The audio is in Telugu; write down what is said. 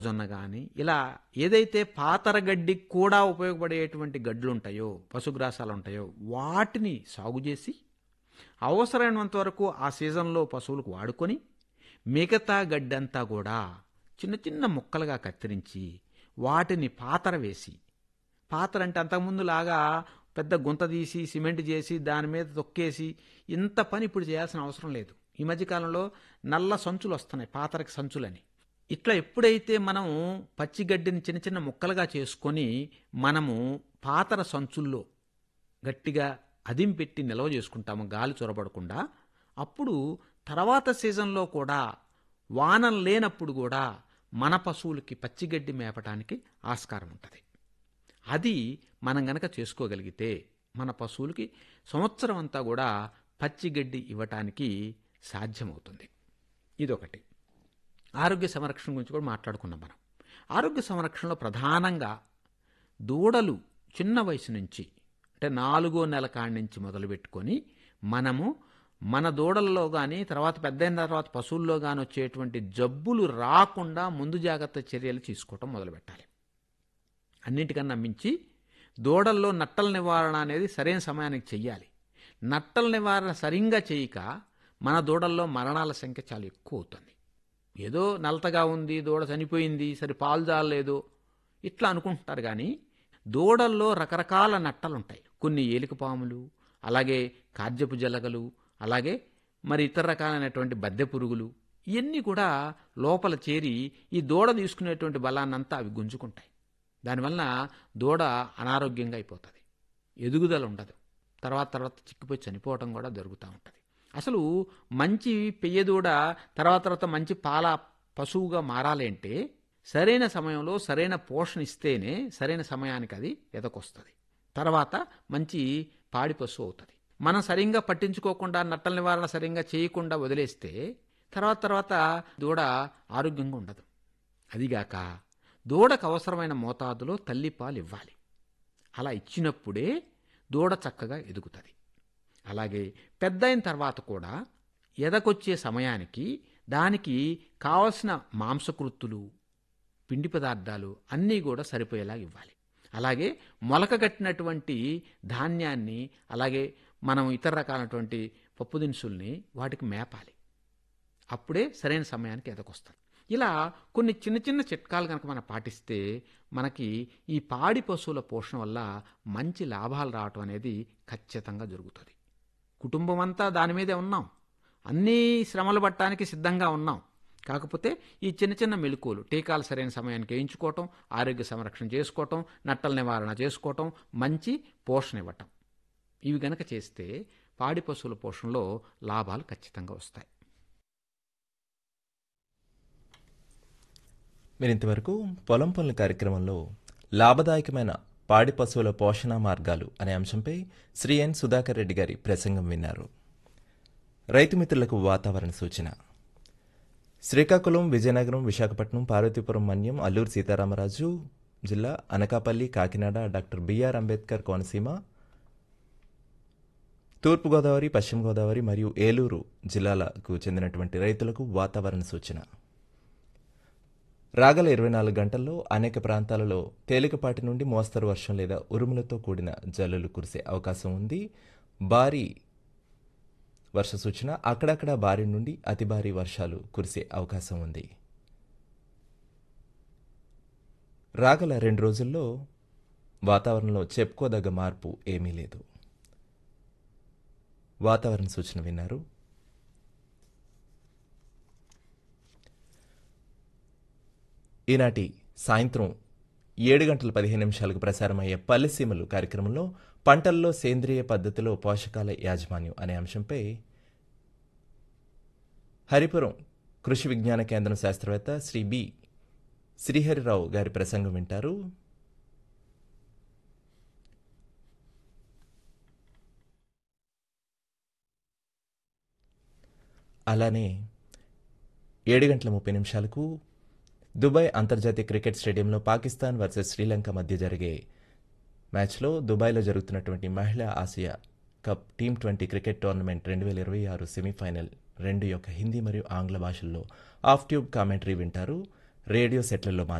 జొన్న కానీ ఇలా ఏదైతే పాతర గడ్డికి కూడా ఉపయోగపడేటువంటి గడ్లు ఉంటాయో పశుగ్రాసాలు ఉంటాయో వాటిని సాగు చేసి అవసరమైనంత వరకు ఆ సీజన్లో పశువులకు వాడుకొని మిగతా గడ్డంతా కూడా చిన్న చిన్న ముక్కలుగా కత్తిరించి వాటిని పాతర వేసి పాతర అంటే అంతకుముందు లాగా పెద్ద గుంత తీసి సిమెంట్ చేసి దాని మీద తొక్కేసి ఇంత పని ఇప్పుడు చేయాల్సిన అవసరం లేదు ఈ మధ్యకాలంలో నల్ల సంచులు వస్తున్నాయి పాతరకి సంచులని ఇట్లా ఎప్పుడైతే మనం పచ్చిగడ్డిని చిన్న చిన్న ముక్కలుగా చేసుకొని మనము పాతర సంచుల్లో గట్టిగా అదిం పెట్టి నిల్వ చేసుకుంటాము గాలి చొరబడకుండా అప్పుడు తర్వాత సీజన్లో కూడా వానం లేనప్పుడు కూడా మన పశువులకి పచ్చిగడ్డి మేపటానికి ఆస్కారం ఉంటుంది అది మనం గనక చేసుకోగలిగితే మన పశువులకి సంవత్సరం అంతా కూడా పచ్చిగడ్డి ఇవ్వటానికి సాధ్యమవుతుంది ఇదొకటి ఆరోగ్య సంరక్షణ గురించి కూడా మాట్లాడుకున్నాం మనం ఆరోగ్య సంరక్షణలో ప్రధానంగా దూడలు చిన్న వయసు నుంచి అంటే నాలుగో నెల కాడి నుంచి మొదలుపెట్టుకొని మనము మన దూడల్లో కానీ తర్వాత పెద్దయిన తర్వాత పశువుల్లో కానీ వచ్చేటువంటి జబ్బులు రాకుండా ముందు జాగ్రత్త చర్యలు తీసుకోవటం మొదలుపెట్టాలి అన్నిటికన్నా మించి దూడల్లో నట్టల నివారణ అనేది సరైన సమయానికి చెయ్యాలి నట్టల నివారణ సరిగ్గా చేయక మన దూడల్లో మరణాల సంఖ్య చాలా ఎక్కువ అవుతుంది ఏదో నలతగా ఉంది దూడ చనిపోయింది సరి పాలు జాలలేదు ఇట్లా అనుకుంటున్నారు కానీ దూడల్లో రకరకాల నట్టలు ఉంటాయి కొన్ని ఏలికపాములు అలాగే కార్జపు జలగలు అలాగే మరి ఇతర రకాలైనటువంటి బద్దె పురుగులు ఇవన్నీ కూడా లోపల చేరి ఈ దూడ తీసుకునేటువంటి బలాన్నంతా అవి గుంజుకుంటాయి దానివల్ల దూడ అనారోగ్యంగా అయిపోతుంది ఎదుగుదల ఉండదు తర్వాత తర్వాత చిక్కిపోయి చనిపోవటం కూడా జరుగుతూ ఉంటుంది అసలు మంచి పెయ్యదూడ తర్వాత తర్వాత మంచి పాల పశువుగా మారాలి అంటే సరైన సమయంలో సరైన పోషణ ఇస్తేనే సరైన సమయానికి అది ఎదకొస్తుంది తర్వాత మంచి పాడి పశువు అవుతుంది మనం సరిగ్గా పట్టించుకోకుండా నట్టల నివారణ సరిగ్గా చేయకుండా వదిలేస్తే తర్వాత తర్వాత దూడ ఆరోగ్యంగా ఉండదు అదిగాక దూడకు అవసరమైన మోతాదులో తల్లిపాలు ఇవ్వాలి అలా ఇచ్చినప్పుడే దూడ చక్కగా ఎదుగుతుంది అలాగే పెద్దయిన తర్వాత కూడా ఎదకొచ్చే సమయానికి దానికి కావలసిన మాంసకృత్తులు పిండి పదార్థాలు అన్నీ కూడా సరిపోయేలా ఇవ్వాలి అలాగే మొలక కట్టినటువంటి ధాన్యాన్ని అలాగే మనం ఇతర రకాలైనటువంటి పప్పు దినుసుల్ని వాటికి మేపాలి అప్పుడే సరైన సమయానికి ఎదకొస్తుంది ఇలా కొన్ని చిన్న చిన్న చిట్కాలు కనుక మనం పాటిస్తే మనకి ఈ పాడి పశువుల పోషణ వల్ల మంచి లాభాలు రావటం అనేది ఖచ్చితంగా జరుగుతుంది కుటుంబం అంతా దాని మీదే ఉన్నాం అన్నీ శ్రమలు పట్టడానికి సిద్ధంగా ఉన్నాం కాకపోతే ఈ చిన్న చిన్న మెలకువలు టీకాలు సరైన సమయానికి వేయించుకోవటం ఆరోగ్య సంరక్షణ చేసుకోవటం నట్టల నివారణ చేసుకోవటం మంచి పోషణ ఇవ్వటం ఇవి గనక చేస్తే పాడి పశువుల పోషణలో లాభాలు ఖచ్చితంగా వస్తాయి మీరు ఇంతవరకు పొలం పనుల కార్యక్రమంలో లాభదాయకమైన పాడి పశువుల పోషణ మార్గాలు అనే అంశంపై శ్రీ ఎన్ సుధాకర్ రెడ్డి గారి ప్రసంగం విన్నారు రైతు మిత్రులకు వాతావరణ సూచన శ్రీకాకుళం విజయనగరం విశాఖపట్నం పార్వతీపురం మన్యం అల్లూరు సీతారామరాజు జిల్లా అనకాపల్లి కాకినాడ డాక్టర్ బిఆర్ అంబేద్కర్ కోనసీమ తూర్పుగోదావరి పశ్చిమ గోదావరి మరియు ఏలూరు జిల్లాలకు చెందినటువంటి రైతులకు వాతావరణ సూచన రాగల ఇరవై నాలుగు గంటల్లో అనేక ప్రాంతాలలో తేలికపాటి నుండి మోస్తరు వర్షం లేదా ఉరుములతో కూడిన జల్లులు కురిసే అవకాశం ఉంది భారీ వర్ష సూచన అక్కడక్కడ భారీ నుండి అతి భారీ వర్షాలు కురిసే అవకాశం ఉంది రాగల రెండు రోజుల్లో వాతావరణంలో చెప్పుకోదగ్గ మార్పు ఏమీ లేదు వాతావరణ సూచన విన్నారు ఈనాటి సాయంత్రం ఏడు గంటల పదిహేను నిమిషాలకు ప్రసారమయ్యే పల్లెసీమలు కార్యక్రమంలో పంటల్లో సేంద్రియ పద్ధతిలో పోషకాల యాజమాన్యం అనే అంశంపై హరిపురం కృషి విజ్ఞాన కేంద్రం శాస్త్రవేత్త శ్రీ బి శ్రీహరిరావు గారి ప్రసంగం వింటారు అలానే ఏడు గంటల ముప్పై నిమిషాలకు దుబాయ్ అంతర్జాతీయ క్రికెట్ స్టేడియంలో పాకిస్తాన్ వర్సెస్ శ్రీలంక మధ్య జరిగే మ్యాచ్లో దుబాయ్లో జరుగుతున్నటువంటి మహిళా Asia cup team twenty cricket tournament రెండు వేల ఇరవై ఆరు సెమీఫైనల్ రెండు యొక్క హిందీ మరియు ఆంగ్ల భాషల్లో ఆఫ్ ట్యూబ్ కామెంటరీ వింటారు రేడియో సెట్లలో